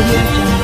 audio jungle.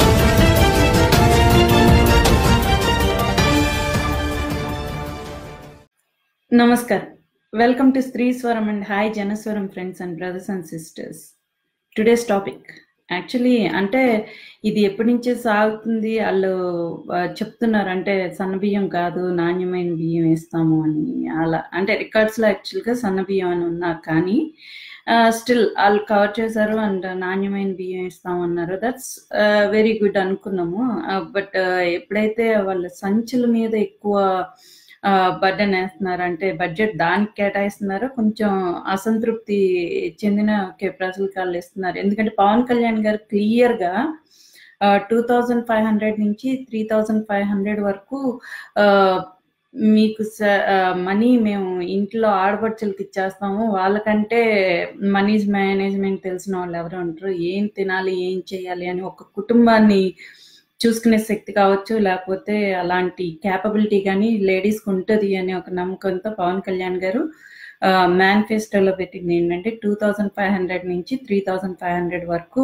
నమస్కారం welcome to Stree Swaram and hi Janaswaram friends and brothers and sisters today's topic actually అంటే ఇది ఎప్పటి నుంచే సాగుతుంది వాళ్ళు ఆ, చెప్తున్నారు అంటే సన్న బియ్యం కాదు నాణ్యమైన బియ్యం వేస్తాము అని అలా అంటే రికార్డ్స్లో యాక్చువల్గా సన్న బియ్యం అని ఉన్నా కానీ స్టిల్ వాళ్ళు కవర్ చేశారు అండ్ నాణ్యమైన బియ్యం ఇస్తామన్నారు దట్స్ వెరీ గుడ్ అనుకున్నాము బట్ ఎప్పుడైతే వాళ్ళ సంచుల మీద ఎక్కువ బర్డెన్ వేస్తున్నారు అంటే బడ్జెట్ దానికి కేటాయిస్తున్నారో కొంచెం అసంతృప్తి చెందిన కే- ప్రజలకు వాళ్ళు ఇస్తున్నారు ఎందుకంటే పవన్ కళ్యాణ్ గారు క్లియర్ గా టూ థౌజండ్ ఫైవ్ హండ్రెడ్ నుంచి త్రీ థౌజండ్ ఫైవ్ హండ్రెడ్ వరకు ఆ, మీకు మనీ మేము ఇంట్లో ఆడపడుచులకి ఇచ్చేస్తాము వాళ్ళకంటే మనీ మేనేజ్మెంట్ తెలిసిన వాళ్ళు ఎవరు ఉంటారు ఏం తినాలి ఏం చేయాలి అని ఒక కుటుంబాన్ని చూసుకునే శక్తి కావచ్చు లేకపోతే అలాంటి క్యాపబిలిటీ కానీ లేడీస్కి ఉంటుంది అనే ఒక నమ్మకంతో పవన్ కళ్యాణ్ గారు మేనిఫెస్టోలో పెట్టింది ఏంటంటే టూ థౌజండ్ ఫైవ్ హండ్రెడ్ నుంచి త్రీ థౌజండ్ ఫైవ్ హండ్రెడ్ వరకు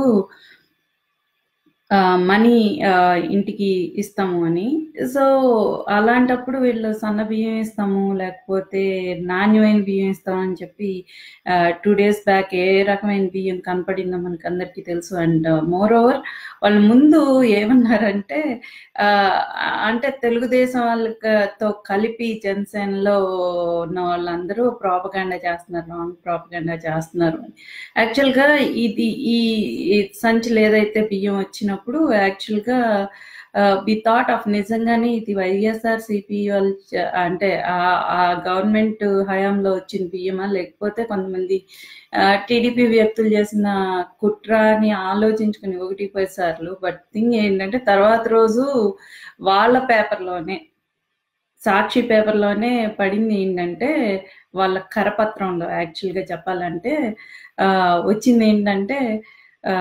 మనీ ఇంటికి ఇస్తాము అని సో అలాంటప్పుడు వీళ్ళు సన్న బియ్యం ఇస్తాము లేకపోతే నాణ్యమైన బియ్యం ఇస్తాము అని చెప్పి టూ డేస్ బ్యాక్ ఏ రకమైన బియ్యం కనపడిందో మనకు అందరికీ తెలుసు అండ్ మోర్ ఓవర్ వాళ్ళు ముందు ఏమన్నారంటే ఆ, అంటే తెలుగుదేశం వాళ్ళతో కలిపి జనసేనలో ఉన్న వాళ్ళందరూ ప్రాపగాండా చేస్తున్నారు రాంగ్ ప్రాపగాండా చేస్తున్నారు అని యాక్చువల్గా ఇది ఈ ఈ సంచులు ఏదైతే బియ్యం వచ్చినప్పుడు యాక్చువల్గా వి థాట్ ఆఫ్ నిజంగానే ఇది వైఎస్ఆర్ సిపి వాళ్ళు చ- అంటే ఆ- ఆ గవర్నమెంట్ హయాంలో వచ్చిన బియ్యమా లేకపోతే కొంతమంది టీడీపీ వ్యక్తులు చేసిన కుట్ర అని ఆలోచించుకుని ఒకటి పది సార్లు బట్ థింగ్ ఏంటంటే తర్వాత రోజు వాళ్ళ పేపర్లోనే సాక్షి పేపర్లోనే పడింది ఏంటంటే వాళ్ళ కరపత్రంలో యాక్చువల్గా చెప్పాలంటే ఆ, వచ్చింది ఏంటంటే ఆ,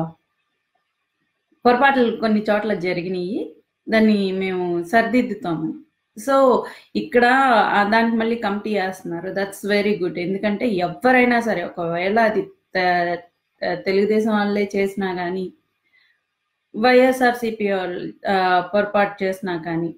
పొరపాట్లు కొన్ని చోట్ల జరిగినాయి దాన్ని మేము సరిదిద్దుతాము సో ఇక్కడ ఆ దానికి మళ్ళీ కమిటీ వేస్తున్నారు దట్స్ వెరీ గుడ్ ఎందుకంటే ఎవరైనా సరే ఒకవేళ అది త- త- తెలుగుదేశం వాళ్ళే చేసినా కానీ వైఎస్ఆర్సీపీ వాళ్ళు ఆ, పొరపాటు చేసినా కానీ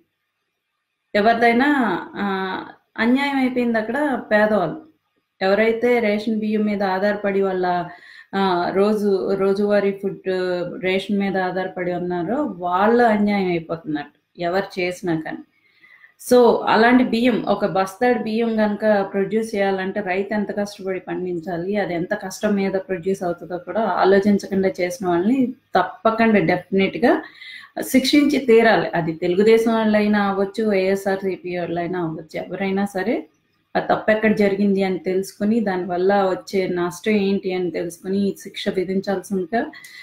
ఎవరిదైనా ఆ, అన్యాయం అయిపోయింది అక్కడ పేదవాళ్ళు ఎవరైతే రేషన్ బియ్యం మీద ఆధారపడి వాళ్ళ ఆ, రోజు రోజువారీ ఫుడ్ రేషన్ మీద ఆధారపడి ఉన్నారో వాళ్ళు అన్యాయం అయిపోతున్నట్టు ఎవరు చేసినా కానీ సో అలాంటి బియ్యం ఒక బస్తాడు బియ్యం కనుక ప్రొడ్యూస్ చేయాలంటే రైతు ఎంత కష్టపడి పండించాలి అది ఎంత కష్టం మీద ప్రొడ్యూస్ అవుతుందో కూడా ఆలోచించకుండా చేసిన వాళ్ళని తప్పకుండా డెఫినెట్ గా శిక్షించి తీరాలి అది తెలుగుదేశం వాళ్ళైనా అవ్వచ్చు వైఎస్ఆర్సీపీ వాళ్ళైనా అవ్వచ్చు ఎవరైనా సరే ఆ తప్పు ఎక్కడ జరిగింది అని తెలుసుకుని దానివల్ల వచ్చే నష్టం ఏంటి అని తెలుసుకుని శిక్ష విధించాల్సిందిగా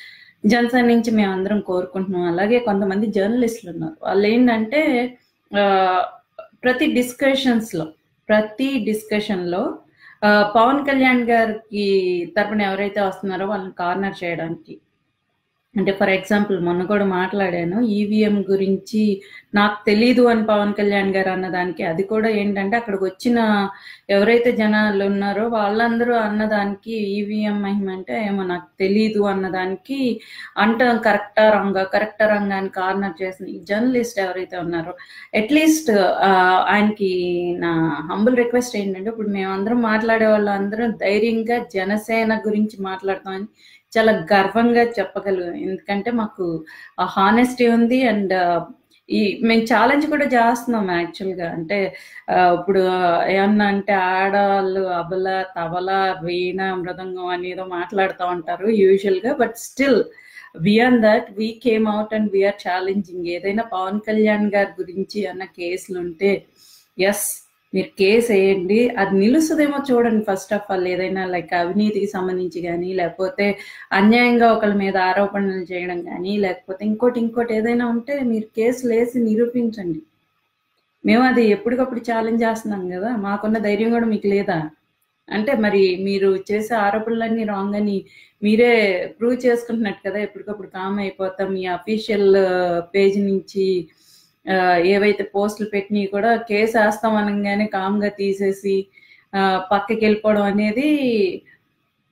జనసేన నుంచి మేము అందరం కోరుకుంటున్నాం అలాగే కొంతమంది జర్నలిస్టులు ఉన్నారు వాళ్ళు ఏంటంటే ఆ, ప్రతి డిస్కషన్స్ లో ప్రతి డిస్కషన్ లో ఆ, పవన్ కళ్యాణ్ గారికి తరపున ఎవరైతే వస్తున్నారో వాళ్ళని కార్నర్ చేయడానికి అంటే ఫర్ ఎగ్జాంపుల్ మొన్న కూడా మాట్లాడాను ఈవీఎం గురించి నాకు తెలీదు అని పవన్ కళ్యాణ్ గారు అన్నదానికి అది కూడా ఏంటంటే అక్కడికి వచ్చిన ఎవరైతే జనాలు ఉన్నారో వాళ్ళందరూ అన్నదానికి ఈవీఎం మహిమ అంటే ఏమో నాకు తెలీదు అన్నదానికి అంటాం కరెక్టా రాంగా కరెక్టా రాంగా అని కార్నర్ చేసిన ఈ జర్నలిస్ట్ ఎవరైతే ఉన్నారో అట్లీస్ట్ ఆయనకి నా హంబుల్ రిక్వెస్ట్ ఏంటంటే ఇప్పుడు మేమందరం మాట్లాడే వాళ్ళు అందరం ధైర్యంగా జనసేన గురించి మాట్లాడతామని చాలా గర్వంగా చెప్పగలం ఎందుకంటే మాకు ఆ హానెస్టీ ఉంది అండ్ ఈ మేము ఛాలెంజ్ కూడా చేస్తున్నాం యాక్చువల్గా అంటే ఆ, ఇప్పుడు ఏమన్నా అంటే ఆడవాళ్ళు అబల తబల వీణ మృదంగం అని ఏదో మాట్లాడుతూ ఉంటారు యూజువల్గా but still beyond that we came out and we are challenging ఏదైనా పవన్ కళ్యాణ్ గారి గురించి అన్న కేసులు ఉంటే ఎస్ మీరు కేసు వేయండి అది నిలుస్తుందేమో చూడండి ఫస్ట్ ఆఫ్ ఆల్ ఏదైనా లైక్ అవినీతికి సంబంధించి కానీ లేకపోతే అన్యాయంగా ఒకళ్ళ మీద ఆరోపణలు చేయడం కానీ లేకపోతే ఇంకోటి ఇంకోటి ఏదైనా ఉంటే మీరు కేసులు వేసి నిరూపించండి మేము అది ఎప్పటికప్పుడు ఛాలెంజ్ చేస్తున్నాం కదా మాకున్న ధైర్యం కూడా మీకు లేదా అంటే మరి మీరు చేసే ఆరోపణలన్నీ రాంగ్ అని మీరే ప్రూవ్ చేసుకుంటున్నట్టు కదా ఎప్పటికప్పుడు కామ్ అయిపోతాం మీ అఫీషియల్ పేజ్ నుంచి ఆ, ఏవైతే పోస్టులు పెట్టినవి కూడా కేసు వేస్తాం అనగానే కామ్గా తీసేసి ఆ, పక్కకి వెళ్ళిపోవడం అనేది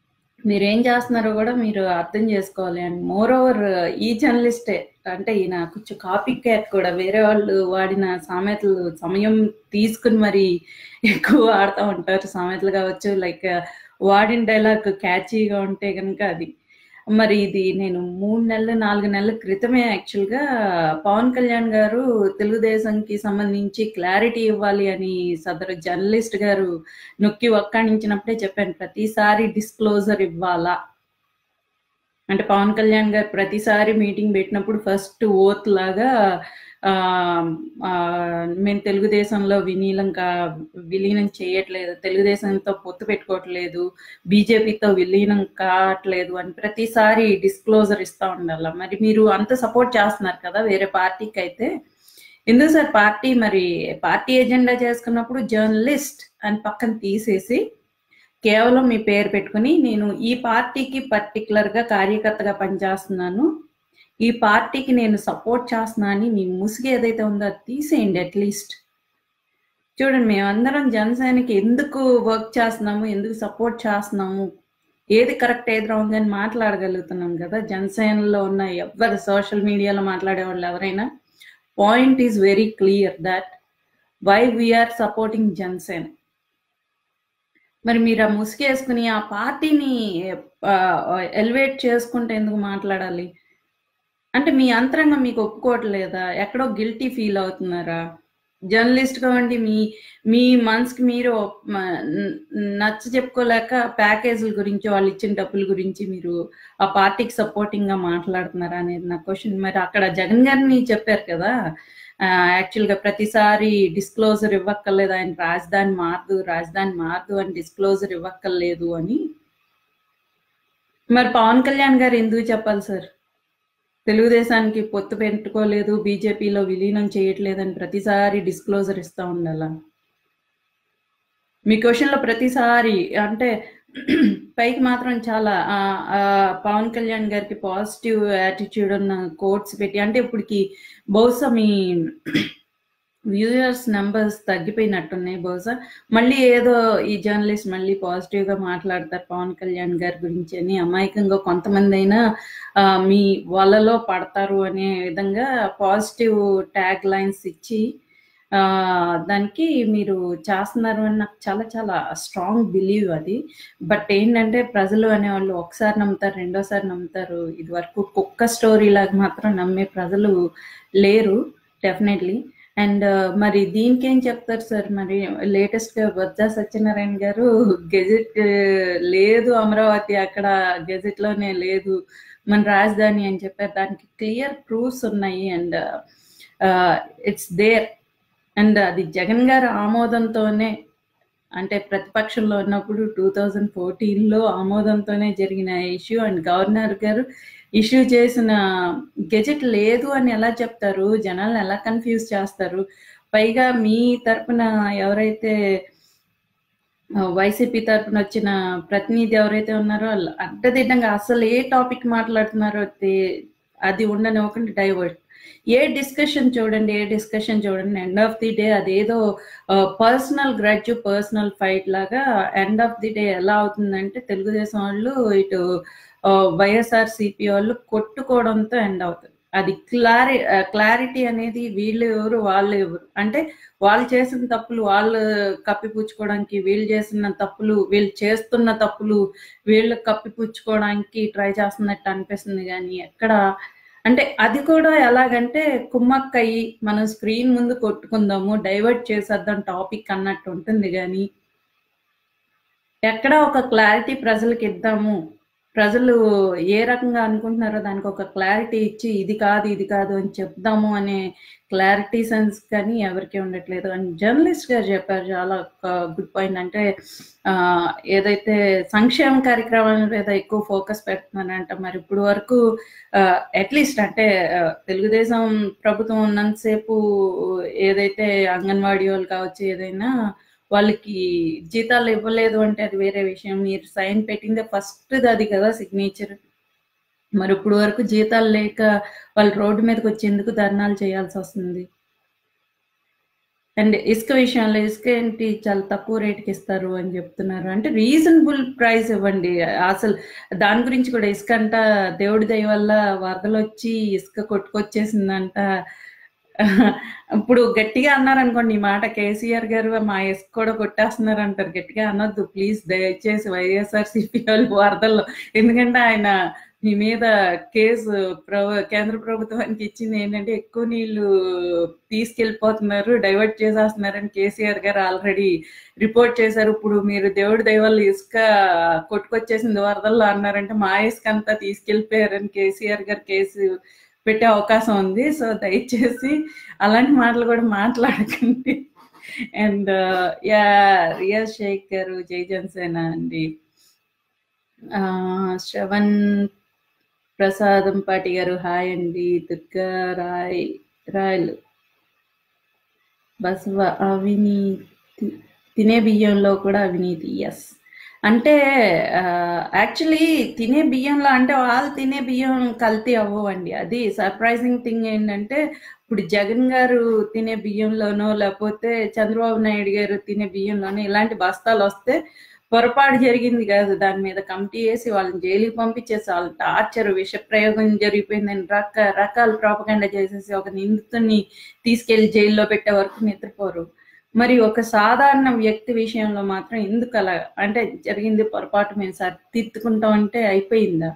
మీరేం చేస్తున్నారో కూడా మీరు అర్థం చేసుకోవాలి అండ్ మోర్ ఓవర్ ఈ జర్నలిస్టే అంటే ఈయన కొంచెం కాపీ క్యాట్ కూడా వేరే వాళ్ళు వాడిన సామెతలు సమయం తీసుకుని మరి ఎక్కువ వాడుతూ ఉంటారు సామెతలు కావచ్చు లైక్ వాడిన డైలాగ్ క్యాచీగా ఉంటే కనుక అది మరి ఇది నేను మూడు నెలలు నాలుగు నెలల క్రితమే యాక్చువల్గా పవన్ కళ్యాణ్ గారు తెలుగుదేశంకి సంబంధించి క్లారిటీ ఇవ్వాలి అని సదరు జర్నలిస్ట్ గారు నొక్కి ఒక్కాణించినప్పుడే చెప్పాను ప్రతిసారి డిస్క్లోజర్ ఇవ్వాలా అంటే పవన్ కళ్యాణ్ గారు ప్రతిసారి మీటింగ్ పెట్టినప్పుడు ఫస్ట్ ఓత్ లాగా ఆ, ఆ, మేము తెలుగుదేశంలో విలీనం కా విలీనం చేయట్లేదు తెలుగుదేశంతో పొత్తు పెట్టుకోవట్లేదు బీజేపీతో విలీనం కావట్లేదు అని ప్రతిసారి డిస్క్లోజర్ ఇస్తా ఉండాలి మరి మీరు అంత సపోర్ట్ చేస్తున్నారు కదా వేరే పార్టీకి అయితే ఎందుకు సార్ పార్టీ మరి పార్టీ ఎజెండా చేసుకున్నప్పుడు జర్నలిస్ట్ అని పక్కన తీసేసి కేవలం మీ పేరు పెట్టుకుని నేను ఈ పార్టీకి పర్టికులర్ గా కార్యకర్తగా పనిచేస్తున్నాను ఈ పార్టీకి నేను సపోర్ట్ చేస్తున్నా అని మీ ముసుగు ఏదైతే ఉందో అది తీసేయండి అట్లీస్ట్ చూడండి మేమందరం జనసేనకి ఎందుకు వర్క్ చేస్తున్నాము ఎందుకు సపోర్ట్ చేస్తున్నాము ఏది కరెక్ట్ ఏది రాంగ్ అని మాట్లాడగలుగుతున్నాం కదా జనసేనలో ఉన్న ఎవరు సోషల్ మీడియాలో మాట్లాడే వాళ్ళు ఎవరైనా point is very clear that why we are supporting Janasena మరి మీరు ఆ ముసుగేసుకుని ఆ పార్టీని ఎలివేట్ చేసుకుంటే ఎందుకు మాట్లాడాలి అంటే మీ అంతరంగం మీకు ఒప్పుకోవట్లేదా ఎక్కడో గిల్టీ ఫీల్ అవుతున్నారా జర్నలిస్ట్ గా ఉండి మీ మీ మనసుకి మీరు మ, న- నచ్చ చెప్పుకోలేక ప్యాకేజీల గురించి వాళ్ళు ఇచ్చిన డబ్బుల గురించి మీరు ఆ పార్టీకి సపోర్టింగ్ గా మాట్లాడుతున్నారా అనేది నా క్వశ్చన్ మరి అక్కడ జగన్ గారిని చెప్పారు కదా యాక్చువల్ గా ప్రతిసారి డిస్క్లోజర్ ఇవ్వక్కర్లేదు ఆయన రాజధాని మారదు రాజధాని మారదు అని డిస్క్లోజర్ ఇవ్వక్కర్లేదు అని మరి పవన్ కళ్యాణ్ గారు ఎందుకు చెప్పాలి సార్ తెలుగుదేశానికి పొత్తు పెట్టుకోలేదు బీజేపీలో విలీనం చేయట్లేదని ప్రతిసారి డిస్క్లోజర్ ఇస్తా ఉండాలా మీ క్వశ్చన్లో ప్రతిసారి అంటే పైకి మాత్రం చాలా ఆ, ఆ, పవన్ కళ్యాణ్ గారికి పాజిటివ్ యాటిట్యూడ్ ఉన్న కోట్స్ పెట్టి అంటే ఇప్పటికి బహుశా మీ వ్యూయర్స్ నెంబర్స్ తగ్గిపోయినట్టున్నాయి బహుశా మళ్ళీ ఏదో ఈ జర్నలిస్ట్ మళ్ళీ పాజిటివ్ గా మాట్లాడతారు పవన్ కళ్యాణ్ గారి గురించి అని అమాయకంగా కొంతమంది అయినా ఆ, మీ వలలో పడతారు అనే విధంగా పాజిటివ్ ట్యాగ్ లైన్స్ ఇచ్చి ఆ, దానికి మీరు చేస్తున్నారు అని నాకు చాలా చాలా స్ట్రాంగ్ బిలీవ్ అది బట్ ఏంటంటే ప్రజలు అనేవాళ్ళు ఒకసారి నమ్ముతారు రెండోసారి నమ్ముతారు ఇది వరకు కుక్క స్టోరీ లాగా మాత్రం నమ్మే ప్రజలు లేరు డెఫినెట్లీ అండ్ మరి దీనికి ఏం చెప్తారు సార్ మరి లేటెస్ట్ గా బొత్స సత్యనారాయణ గారు గెజెట్ లేదు అమరావతి అక్కడ గెజెట్ లోనే లేదు మన రాజధాని అని చెప్పారు దానికి క్లియర్ ప్రూఫ్స్ ఉన్నాయి అండ్ ఇట్స్ దేర్ అండ్ అది జగన్ గారు ఆమోదంతోనే అంటే ప్రతిపక్షంలో ఉన్నప్పుడు టూ థౌజండ్ ఫోర్టీన్లో ఆమోదంతోనే జరిగిన ఇష్యూ అండ్ గవర్నర్ గారు ఇష్యూ చేసిన గెజెట్ లేదు అని ఎలా చెప్తారు జనాలను ఎలా కన్ఫ్యూజ్ చేస్తారు పైగా మీ తరపున ఎవరైతే వైసీపీ తరపున వచ్చిన ప్రతినిధి ఎవరైతే ఉన్నారో వాళ్ళు అడ్డదిడ్డంగా అసలు ఏ టాపిక్ మాట్లాడుతున్నారో తే- అది ఉండనివ్వకుండా డైవర్ట్ ఏ డిస్కషన్ చూడండి ఏ డిస్కషన్ చూడండి ఎండ్ ఆఫ్ ది డే అదేదో పర్సనల్ గ్రడ్జ్ పర్సనల్ ఫైట్ లాగా ఎండ్ ఆఫ్ ది డే ఎలా అవుతుందంటే తెలుగుదేశం వాళ్ళు ఇటు వైఎస్ఆర్ సిపి వాళ్ళు కొట్టుకోవడంతో ఎండ్ అవుతుంది అది క్లారి క్లారిటీ అనేది వీళ్ళు ఎవరు వాళ్ళు ఎవరు అంటే వాళ్ళు చేసిన తప్పులు వాళ్ళు కప్పిపుచ్చుకోవడానికి వీళ్ళు చేసిన తప్పులు వీళ్ళు చేస్తున్న తప్పులు వీళ్ళు కప్పిపుచ్చుకోవడానికి ట్రై చేస్తున్నట్టు అనిపిస్తుంది కానీ ఎక్కడ అంటే అది కూడా ఎలాగంటే కుమ్మక్కయ్యి మనం స్క్రీన్ ముందు కొట్టుకుందాము డైవర్ట్ చేసేద్దాం టాపిక్ అన్నట్టు ఉంటుంది కానీ ఎక్కడ ఒక క్లారిటీ ప్రజలకు ఇద్దాము ప్రజలు ఏ రకంగా అనుకుంటున్నారో దానికి ఒక క్లారిటీ ఇచ్చి ఇది కాదు ఇది కాదు అని చెప్దాము అనే క్లారిటీ సెన్స్ కానీ ఎవరికి ఉండట్లేదు అండ్ జర్నలిస్ట్ గారు చెప్పారు చాలా గుడ్ పాయింట్ అంటే ఆ, ఏదైతే సంక్షేమ కార్యక్రమాల మీద ఎక్కువ ఫోకస్ పెడుతున్నారంట మరి ఇప్పుడు వరకు అట్లీస్ట్ అంటే ఆ, తెలుగుదేశం ప్రభుత్వం ఉన్నంతసేపు ఏదైతే అంగన్వాడీ వాళ్ళు కావచ్చు ఏదైనా వాళ్ళకి జీతాలు ఇవ్వలేదు అంటే అది వేరే విషయం మీరు సైన్ పెట్టిందే ఫస్ట్ అది కదా సిగ్నేచర్ మరి ఇప్పుడు వరకు జీతాలు లేక వాళ్ళు రోడ్డు మీదకి వచ్చేందుకు ధర్నాలు చేయాల్సి వస్తుంది అండ్ ఇసుక విషయంలో ఇసుక ఏంటి చాలా తక్కువ రేట్‌కి ఇస్తారు అని చెప్తున్నారు. అంటే రీజనబుల్ ప్రైస్ ఇవ్వండి. అసలు దాని గురించి కూడా ఇసుక అంట దేవుడి దయ వల్ల వరదలొచ్చి ఇసుక కొట్టుకొచ్చేసిందంట. ఇప్పుడు గట్టిగా అన్నారనుకోండి ఈ మాట కేసీఆర్ గారు మా ఇసుక కూడా కొట్టేస్తున్నారంటారు. గట్టిగా అనొద్దు ప్లీజ్ దయచేసి వైఎస్ఆర్‌సీపీ వాళ్ళు వరదల్లో. ఎందుకంటే ఆయన మీ మీద కేసు ప్రభు కేంద్ర ప్రభుత్వానికి ఇచ్చింది ఏంటంటే ఎక్కువ నీళ్ళు తీసుకెళ్ళిపోతున్నారు. డైవర్ట్ చేసేస్తున్నారని కేసీఆర్ గారు ఆల్రెడీ రిపోర్ట్ చేశారు. ఇప్పుడు మీరు దేవుడి దయ వల్ల ఇసుక కొట్టుకొచ్చేసింది వరదల్లో అన్నారంటే మా ఇసుక అంతా తీసుకెళ్ళిపోయారని కేసీఆర్ గారు కేసు పెట్టే అవకాశం ఉంది. సో దయచేసి అలాంటి మాటలు కూడా మాట్లాడకండి. And yeah! రియాజ్ షేక్ గారు జై జనసేన అండి. ఆహ్, శ్రవణ్ ప్రసాదంపాటి గారు హాయ్ అండి. దుర్గా రాయ్ రాయలు. బసవ అవినీతి తినే బియ్యంలో కూడా అవినీతి. యెస్. అంటే ఆహ్, యాక్చువల్లీ తినే బియ్యంలో అంటే వాళ్ళు తినే బియ్యం కల్తీ అవ్వవండి. అది సర్ప్రైజింగ్ థింగ్ ఏంటంటే ఇప్పుడు జగన్ గారు తినే బియ్యంలోనో లేపోతే చంద్రబాబు నాయుడు గారు తినే బియ్యంలోనో ఇలాంటి బస్తాలొస్తే పొరపాటు జరిగింది కాదు. దాని మీద కమిటీ ఏసి వాళ్ళని జైలుకి పంపించేసి వాళ్ళని టార్చర్, విష ప్రయోగం జరిగిపోయిందని రకరకాల ప్రాపగండా చేసేసి ఒక నిందితుడిని తీసుకెళ్ళి జైల్లో పెట్టే వరకు నిద్రపోరు. మరి ఒక సాధారణ వ్యక్తి విషయంలో మాత్రం ఎందుకలా? అంటే జరిగింది పొరపాటు మేము సరిదిద్దుకుంటాం అంటే అయిపోయిందా?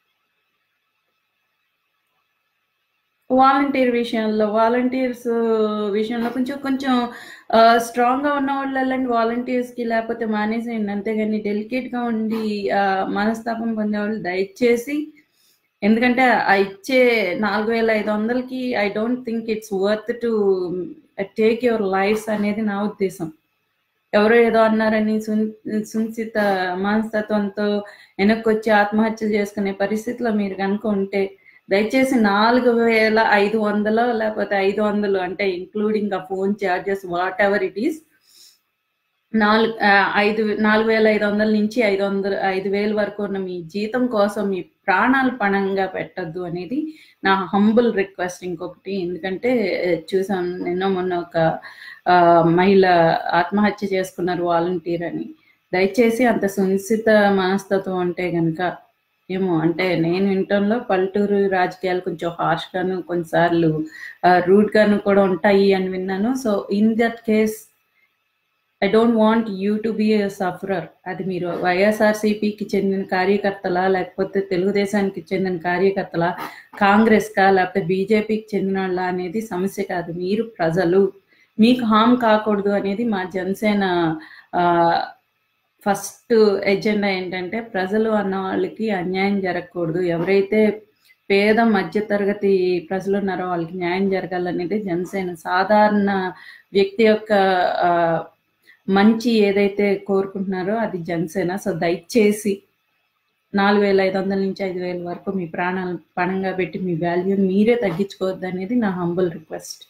వాలంటీర్ విషయంలో వాలంటీర్స్ విషయంలో కొంచెం కొంచెం ఆహ్, స్ట్రాంగ్‌గా ఉన్నవాళ్ళు ఎళ్ళండి వాలంటీర్స్‌కి లేపోతే మానేసేయండి. అంతేగాని డెలికేట్‌గా ఉండి ఆహ్, మనస్తాపం పొందేవాళ్ళు దయచేసి ఎందుకంటే ఆ ఇచ్చే 4500కి I don't think it's worth to take your lifes అనేది నా ఉద్దేశం. ఎవరో ఏదో అన్నారని సున్ సునిశిత మనస్తత్వంతో వెనక్కొచ్చి ఆత్మహత్యలు చేసుకునే పరిస్థితిలో మీరు గనుక ఉంటే దయచేసి 4500 లేపోతే 500 అంటే ఇంక్లూడింగ్ ఆ phone charges what ever it is. నాలుగు ఆహ్, ఐదు 4500 నుంచి 500 5000 వరకు ఉన్న మీ జీతం కోసం మీ ప్రాణాలు పణంగా పెట్టొద్దు అనేది నా హంబుల్ రిక్వెస్ట్ ఇంకొకటి. ఎందుకంటే చూసాను నిన్న మొన్న ఒక ఆహ్, మహిళ ఆత్మహత్య చేసుకున్నారు వాలంటీర్ అని. దయచేసి అంత సునిశిత మనస్తత్వం ఉంటే గనక ఏమో అంటే నేను వినటంలో పల్లెటూరు రాజకీయాలు కొంచెం హార్ష్‌గాను కొన్నిసార్లు ఆహ్, రూడ్‌గాను కూడా ఉంటాయి అని విన్నాను. So in that case I don't want you to be a sufferer. అది మీరు వైఎస్ఆర్‌సీపీకి చెందిన కార్యకర్తలా? లేకపోతే తెలుగుదేశానికి చెందిన కార్యకర్తలా? కాంగ్రెస్‌కా? లేకపోతే బీజేపీకి చెందినోళ్ళా? అనేది సమస్య కాదు. మీరు ప్రజలు. మీకు హార్మ్ కాకూడదు అనేది మా జనసేన ఆహ్, ఫస్ట్ ఎజెండా ఏంటంటే ప్రజలు అన్న వాళ్ళకి అన్యాయం జరగకూడదు. ఎవరైతే పేద మధ్య తరగతి ప్రజలున్నారో వాళ్ళకి న్యాయం జరగాలనేదే జనసేన. సాధారణ వ్యక్తి యొక్క ఆహ్, మంచి ఏదైతే కోరుకుంటున్నారో అది జనసేన. సో దయచేసి 4500 నుంచి 5000 వరకు మీ ప్రాణాలు పణంగా పెట్టి మీ వాల్యూని మీరే తగ్గించుకోవద్దనేది నా హంబుల్ రిక్వెస్ట్.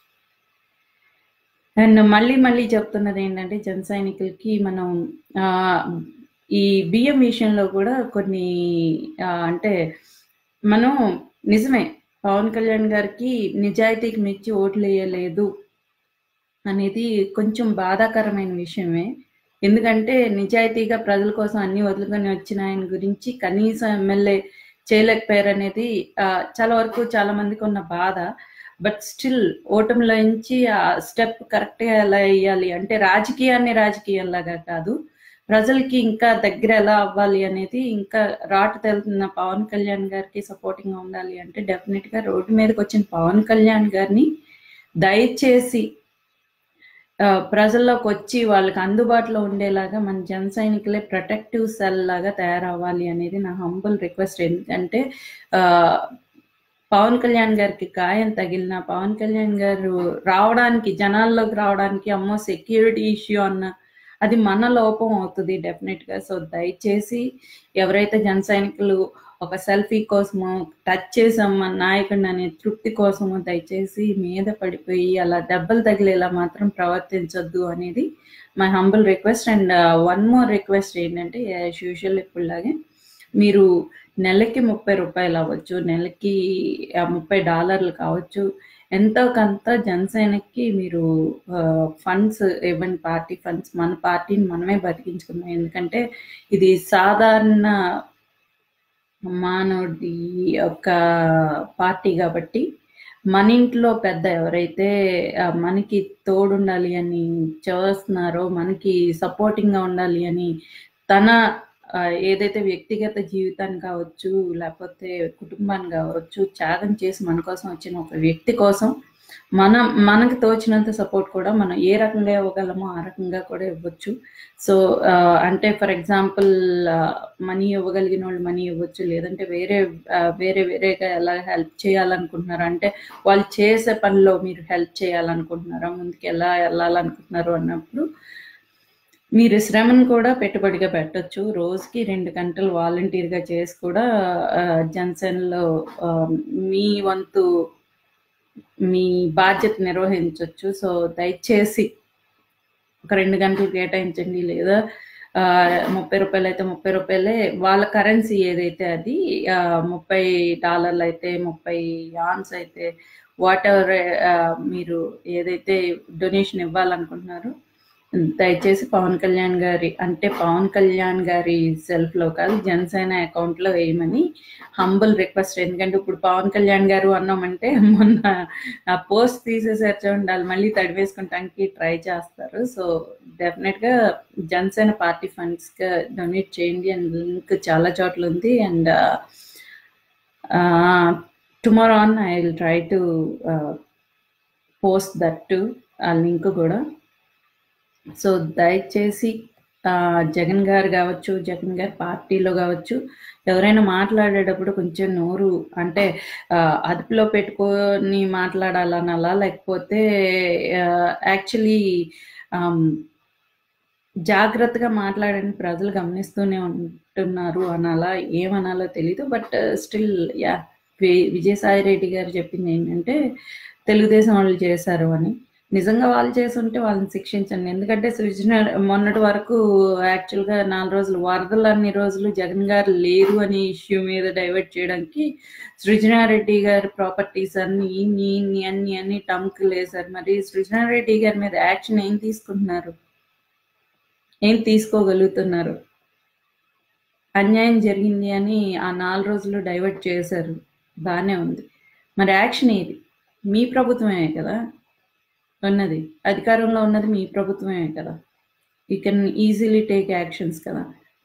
అండ్ మళ్ళీ మళ్ళీ చెప్తున్నదేంటంటే జన సైనికులకి మనం ఆహ్, ఈ బియ్యం విషయంలో కూడా కొన్ని ఆహ్, అంటే మనం నిజమే పవన్ కళ్యాణ్ గారికి నిజాయితీకి మెచ్చి ఓట్లేయలేదు అనేది కొంచెం బాధాకరమైన విషయమే. ఎందుకంటే నిజాయితీగా ప్రజల కోసం అన్నీ వదులుకొని వచ్చిన ఆయన గురించి కనీసం ఎమ్మెల్యే చేయలేకపోయారనేది ఆహ్, చాలా వరకు చాలా మందికున్న బాధ. బట్ స్టిల్ ఓటమిలోంచి ఆ స్టెప్ కరెక్ట్‌గా ఎలా ఎయ్యాలి అంటే రాజకీయాన్ని రాజకీయంలాగా కాదు. ప్రజలకి ఇంకా దగ్గర ఎలా అవ్వాలి అనేది ఇంకా రాటు తేలుతున్న పవన్ కళ్యాణ్ గారికి సపోర్టింగ్‌గా ఉండాలి అంటే డెఫినిట్‌గా రోడ్డు మీదకొచ్చిన పవన్ కళ్యాణ్ గారిని దయచేసి ఆహ్, ప్రజల్లోకొచ్చి వాళ్ళకి అందుబాటులో ఉండేలాగా మన జన సైనికులే ప్రొటెక్టివ్ సెల్ లాగా తయారవ్వాలి అనేది నా హంబుల్ రిక్వెస్ట్. ఎందుకంటే ఆహ్, పవన్ కళ్యాణ్ గారికి గాయం తగిలినా, పవన్ కళ్యాణ్ గారు రావడానికి జనాల్లోకి రావడానికి అమ్మో! సెక్యూరిటీ ఇష్యూ అన్న అది మన లోపం అవుతది డెఫినిట్‌గా. సో దయచేసి ఎవరైతే జన సైనికులు ఒక సెల్ఫీ కోసమో, టచ్ చేసాం మన నాయకుడిని అనే తృప్తి కోసమో దయచేసి మీద పడిపోయి అలా దెబ్బలు తగిలేలా మాత్రం ప్రవర్తించొద్దు అనేది my humble request. And one more request ఏంటంటే యాస్ యూజువల్ ఎప్పుడులాగే మీరు నెలకి రూ. 30 అవ్వచ్చు, నెలకి ఆహ్, $30 కావచ్చు. ఎంతో కొంత జనసేనకి మీరు ఫండ్స్ ఇవ్వండి పార్టీ ఫండ్స్ మన పార్టీని మనమే బతికించుకుందాం ఎందుకంటే ఇది సాధారణ మానవుడి యొక్క పార్టీ కాబట్టి మన ఇంట్లో పెద్ద ఎవరైతే ఆ, మనకి తోడుండాలి అని చేస్తున్నారో మనకి సపోర్టింగ్గా ఉండాలి అని తన ఆ, ఏదైతే వ్యక్తిగత జీవితాన్ని కావచ్చు లేకపోతే కుటుంబాన్ని కావచ్చు త్యాగం చేసి మన కోసం వచ్చిన ఒక వ్యక్తి కోసం మనం మనకు తోచినంత సపోర్ట్ కూడా మనం ఏ రకంగా ఇవ్వగలమో ఆ రకంగా కూడా ఇవ్వచ్చు సో ఆ, అంటే ఫర్ ఎగ్జాంపుల్ మనీ ఇవ్వగలిగిన వాళ్ళు మనీ ఇవ్వచ్చు లేదంటే వేరే ఆ, వేరే వేరేగా ఎలా హెల్ప్ చేయాలనుకుంటున్నారు అంటే వాళ్ళు చేసే పనిలో మీరు హెల్ప్ చేయాలనుకుంటున్నారా ముందుకు ఎలా వెళ్ళాలనుకుంటున్నారు అన్నప్పుడు మీరు శ్రమను కూడా పెట్టుబడిగా పెట్టొచ్చు రోజుకి రెండు గంటలు వాలంటీర్గా చేసి కూడా ఆ, జనసేనలో ఆ, మీ వంతు మీ బాధ్యత నిర్వహించవచ్చు సో దయచేసి ఒక రెండు గంటలు కేటాయించండి లేదా ఆ, ముప్పై రూపాయలు అయితే ముప్పై రూపాయలే వాళ్ళ కరెన్సీ ఏదైతే అది ఆ, ముప్పై డాలర్లు అయితే ముప్పై యాన్స్ అయితే వాట్ ఎవర్ మీరు ఏదైతే డొనేషన్ ఇవ్వాలనుకుంటున్నారో దయచేసి పవన్ కళ్యాణ్ గారి అంటే పవన్ కళ్యాణ్ గారి సెల్ఫ్ లో కాదు జనసేన అకౌంట్ లో వేయమని హంబుల్ రిక్వెస్ట్ ఎందుకంటే ఇప్పుడు పవన్ కళ్యాణ్ గారు అన్నామంటే మొన్న ఆ పోస్ట్ తీసేసారు చూడండి వాళ్ళు మళ్ళీ తడివేసుకుంటానికి ట్రై చేస్తారు సో డెఫినెట్ గా జనసేన పార్టీ ఫండ్స్ గా డొనేట్ చేయండి అండ్ లింక్ చాలా చోట్ల ఉంది and tomorrow on I will try to post that to ఆ లింక్ కూడా సో దయచేసి ఆ, జగన్ గారు కావచ్చు జగన్ గారి పార్టీలో కావచ్చు ఎవరైనా మాట్లాడేటప్పుడు కొంచెం నోరు అంటే ఆ, అదుపులో పెట్టుకొని మాట్లాడాలనాలా లేకపోతే యాక్చువల్లీ జాగ్రత్తగా మాట్లాడని ప్రజలు గమనిస్తూనే ఉంటున్నారు అనాలా ఏమనాలో తెలీదు but still yeah Vijayasai Reddy garu చెప్పింది ఏంటంటే తెలుగుదేశం వాళ్ళు చేశారు అని నిజంగా వాళ్ళు చేస్తుంటే వాళ్ళని శిక్షించండి ఎందుకంటే సృజన మొన్నటి వరకు యాక్చువల్గా నాలుగు రోజులు వరదలు అన్ని రోజులు జగన్ గారు లేరు అనే ఇష్యూ మీద డైవర్ట్ చేయడానికి సృజనారెడ్డి గారి ప్రాపర్టీస్ అన్ని ఇన్ని ఇన్ని అన్ని అన్ని టమ్కులు వేశారు మరి సృజనారెడ్డి గారి మీద యాక్షన్ ఏం తీసుకుంటున్నారు ఏం తీసుకోగలుగుతున్నారు అన్యాయం జరిగింది అని ఆ నాలుగు రోజులు డైవర్ట్ చేశారు బాగానే ఉంది మరి యాక్షన్ ఏది మీ ప్రభుత్వమే కదా ఉన్నది అధికారంలో ఉన్నది మీ ప్రభుత్వమే కదా you can easily take actions కదా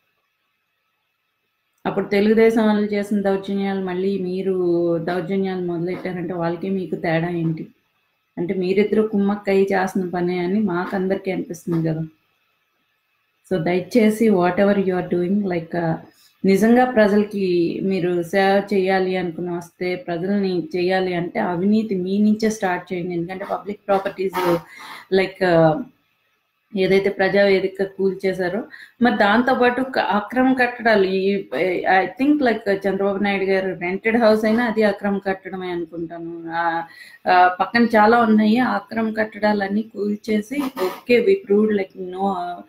అప్పుడు తెలుగుదేశం వాళ్ళు చేసిన దౌర్జన్యాలు మళ్ళీ మీరు దౌర్జన్యాలు మొదలెట్టారంటే వాళ్ళకి మీకు తేడా ఏంటి అంటే మీరిద్దరు కుమ్మక్కయ్యి చేస్తున్న పనే అని మాకందరికీ అనిపిస్తుంది కదా సో దయచేసి what ever you are doing like నిజంగా ప్రజలకి మీరు సేవ చేయాలి అనుకుని వస్తే ప్రజల్ని చేయాలి అంటే అవినీతి మీ నుంచే స్టార్ట్ చేయండి ఎందుకంటే పబ్లిక్ ప్రాపర్టీస్ లైక్ ఏదైతే ప్రజావేదిక కూల్ చేశారో మరి దాంతోపాటు క- అక్రమ కట్టడాలు ఈ I think like Chandrababu Naidu garu rented house అయినా అది అక్రమ కట్టడమే అనుకుంటాను ఆ, ఆ, పక్కన చాలా ఉన్నాయి ఆ అక్రమ కట్టడాలన్నీ కూల్ చేసి okay we proved like no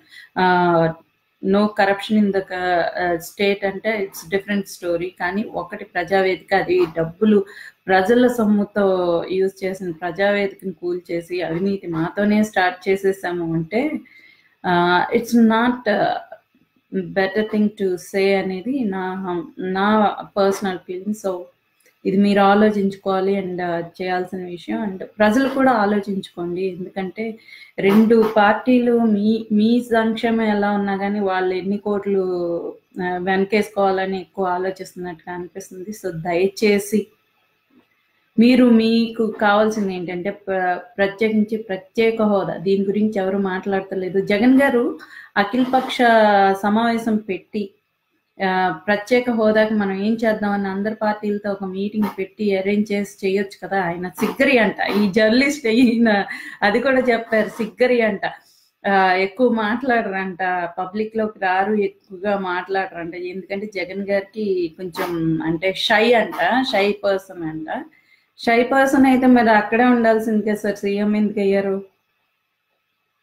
no corruption in the state అంటే ఇట్స్ డిఫరెంట్ స్టోరీ కానీ ఒకటి ప్రజావేదిక అది డబ్బులు ప్రజల సొమ్ముతో యూజ్ చేసిన ప్రజావేదికను కూల్ చేసి అవినీతి మాతోనే స్టార్ట్ చేసేసాము అంటే it's not better thing to say అనేది నా నా పర్సనల్ ఫీలింగ్ సో ఇది మీరు ఆలోచించుకోవాలి అండ్ చేయాల్సిన విషయం అండ్ ప్రజలు కూడా ఆలోచించుకోండి ఎందుకంటే రెండు పార్టీలు మీ మీ సంక్షేమం ఎలా ఉన్నా కానీ వాళ్ళు ఎన్ని కోట్లు ఆ, వెనకేసుకోవాలని ఎక్కువ ఆలోచిస్తున్నట్టుగా అనిపిస్తుంది సో దయచేసి మీరు మీకు కావాల్సింది ఏంటంటే ప్ర- ప్రత్యేకించి ప్రత్యేక హోదా దీని గురించి ఎవరు మాట్లాడతలేదు జగన్ గారు అఖిలపక్ష సమావేశం పెట్టి ఆ, ప్రత్యేక హోదాకి మనం ఏం చేద్దామని అందరి పార్టీలతో ఒక మీటింగ్ పెట్టి అరేంజ్ చేసి చేయొచ్చు కదా ఆయన సిగ్గరి అంట ఈ జర్నలిస్ట్ ఈయన అది కూడా చెప్పారు సిగ్గరి అంట ఆ, ఎక్కువ మాట్లాడరంట పబ్లిక్ లోకి రారు ఎక్కువగా మాట్లాడరంట ఎందుకంటే జగన్ గారికి కొంచెం అంటే షై అంట షై పర్సన్ అంట షై పర్సన్ అయితే మరి అక్కడే ఉండాల్సింది కదా సార్ సీఎం ఎందుకు అయ్యారు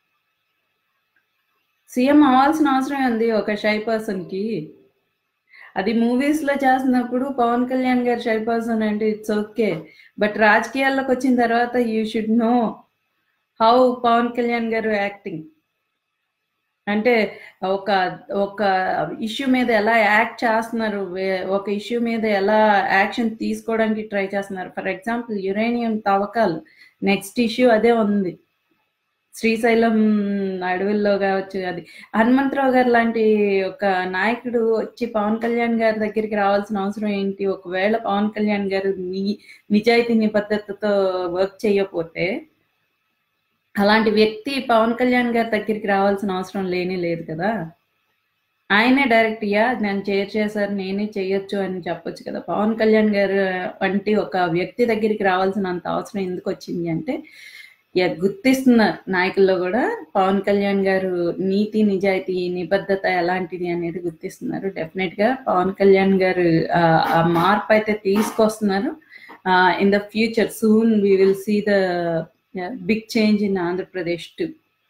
సీఎం అవ్వాల్సిన అవసరం ఉంది ఒక షై పర్సన్ కి అది మూవీస్ లో చేస్తున్నప్పుడు పవన్ కళ్యాణ్ గారు షై పర్సన్ అంటే ఇట్స్ ఓకే బట్ రాజకీయాల్లోకి వచ్చిన తర్వాత you should know how Pawan Kalyan garu acting అంటే ఒక ఒక ఇష్యూ మీద ఎలా యాక్ట్ చేస్తున్నారు వే- ఒక ఇష్యూ మీద ఎలా యాక్షన్ తీసుకోవడానికి ట్రై చేస్తున్నారు ఫర్ ఎగ్జాంపుల్ యురేనియం తవ్వకాలు నెక్స్ట్ ఇష్యూ అదే ఉంది శ్రీశైలం అడవుల్లో కావచ్చు అది హనుమంతరావు గారు లాంటి ఒక నాయకుడు వచ్చి పవన్ కళ్యాణ్ గారి దగ్గరికి రావాల్సిన అవసరం ఏంటి ఒకవేళ పవన్ కళ్యాణ్ గారు ని నిజాయితీ నిబద్ధతతో వర్క్ చేయకపోతే అలాంటి వ్యక్తి పవన్ కళ్యాణ్ గారి దగ్గరికి రావాల్సిన అవసరం లేనే లేదు కదా ఆయనే డైరెక్ట్ యా నేను చేర్ చేశారు నేనే చేయొచ్చు అని చెప్పొచ్చు కదా పవన్ కళ్యాణ్ గారు వంటి ఒక వ్యక్తి దగ్గరికి రావాల్సినంత అవసరం ఎందుకు వచ్చింది అంటే యా గుర్తిస్తున్నారు నాయకుల్లో కూడా పవన్ కళ్యాణ్ గారు నీతి నిజాయితీ నిబద్ధత ఎలాంటిది అనేది గుర్తిస్తున్నారు డెఫినెట్ గా పవన్ కళ్యాణ్ గారు ఆ ఆ మార్పు అయితే తీసుకొస్తున్నారు in the future soon we will see the big change in Andhra Pradesh too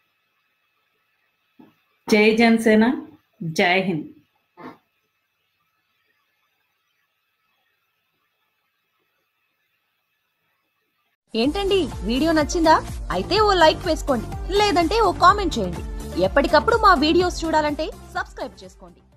జై జనసేన జై హింద్ ఏంటండి వీడియో నచ్చిందా అయితే ఓ లైక్ వేసుకోండి లేదంటే ఓ కామెంట్ చేయండి ఎప్పటికప్పుడు మా వీడియోస్ చూడాలంటే సబ్స్క్రైబ్ చేసుకోండి